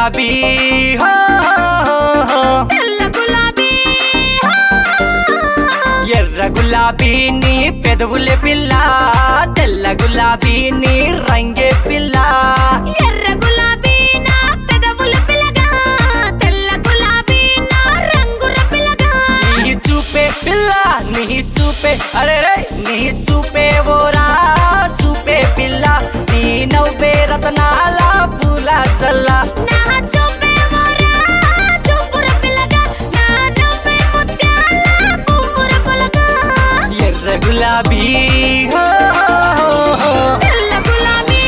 గులాబీ హో, హో, హో. తెల్ల గులాబీ ఎర్ర గులాబీ నీ పెదవుల పిల్ల తెల్ల గులాబీ నీ రంగే పిల్ల ఎర్ర గులాబీ నా పెదవుల పిల్లగా తెల్ల గులాబీ నా రంగుర పిల్లగా నీ చూపే పిల్ల నీ చూపే అరే రే నీ చూపే ఓరా చూపే పిల్ల నీ నవ్వే రతనాల పూల చల్ల నా చూపే మోరా చూపుర పిల్లగా నా నవ్వే ముత్యాల పువ్వుర పులగా ఎర్ర గులాబీ హో, హో, హో. తెల్ల గులాబీ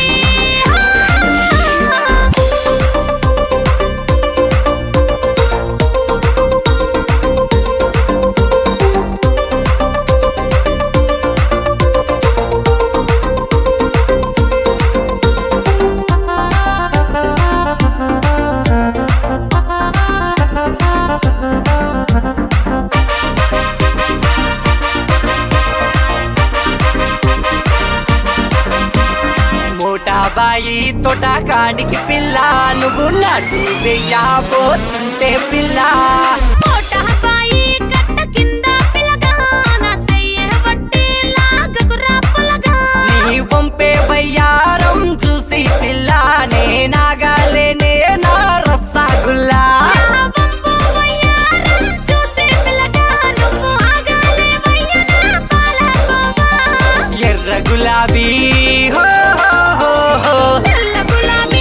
మోటాబాయి తోట కాడికి పిల్ల నువ్వు నడు వెయ్యబోతుంటే పిల్ల కోటహపాయి కట్ట కింద పిల్లగా నా సెయ్య వట్టి లాగకురా పులగా నీ వంపే వయ్యారం చూసి పిల్ల నే నాగాలేనే నా రసగుల్లా నా వంపు వయ్యారం చూసి పిల్లగా నువ్వు ఆగాలే వయ్యనా పాలకోవా ఎర్ర గులాబీ హో, హో, హో. తెల్ల గులాబీ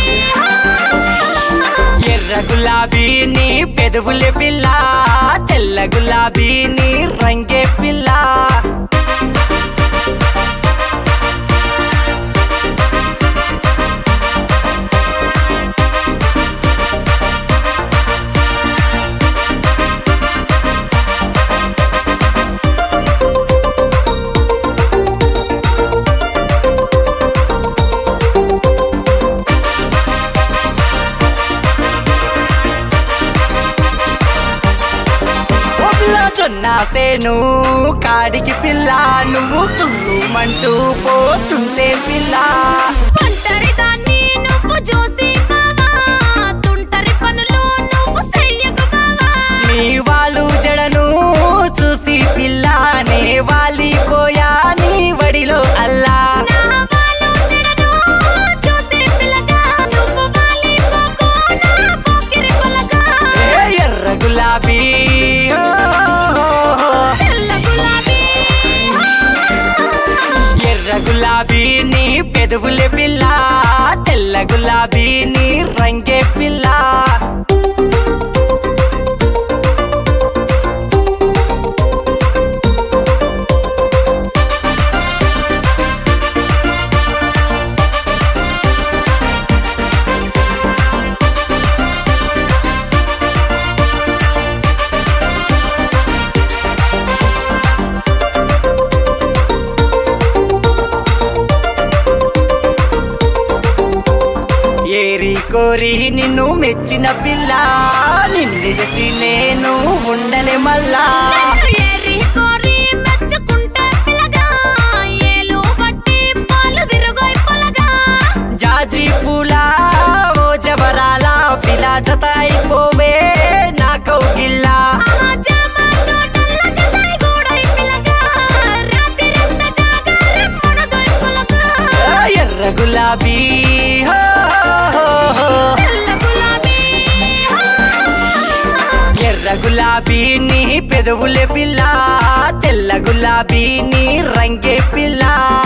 ఎర్ర గులాబీ నీ పెదవుల పిల్ల తెల్ల గులాబీ నీ రంగే పిల్ల ఒగ్ల జొన్న సేను కాడికి పిల్ల నువ్వు తుళ్ళుమంటూ పోతుంటే పిల్ల ఒంటరి దాన్ని నువ్వు చూసి బావా తుంటరి పనులు నువ్వు చెయ్యకు బావా నీ వాళ్ళు జడను చూసి పిల్ల నే వాలిపోయా నీ వడిలో అల్లా నా వాళ్ళు జడను చూసి పిల్లగా నువ్వు వాలిపోకు నా పోకిరి పులగా ఏ ఎర్ర గులాబీ హో, హో, హో. తెల్ల గులాబీ ఎర్ర గులాబీ నీ పెదవుల పిల్ల తెల్ల గులాబీ నీ రంగే పిల్ల ఏరి కోరి నిన్ను మెచ్చిన పిల్ల నిన్నిడిసి నేను ఉండనే మళ్ళా నన్ను ఏరి కోరి మెచ్చుకుంటే పిల్లగా ఏలు బట్టి పాలు తిరుగోయ్ పులగా జాజి పూల ఓ జబరాల పిల్ల జత అయిపోవే నా కౌగిల్లా ఆహా జామ తోటల్ల జతై గూడోయ్ పిల్లగా రాత్రిరంతా జాగారం మునగోయ్ పులగా ఆ ఎర్ర గులాబీ హో, హో, హో. తెల్ల గులాబీ ఎర్ర గులాబీ నీ పెదవుల పిల్ల తెల్ల గులాబీ నీ రంగే పిల్ల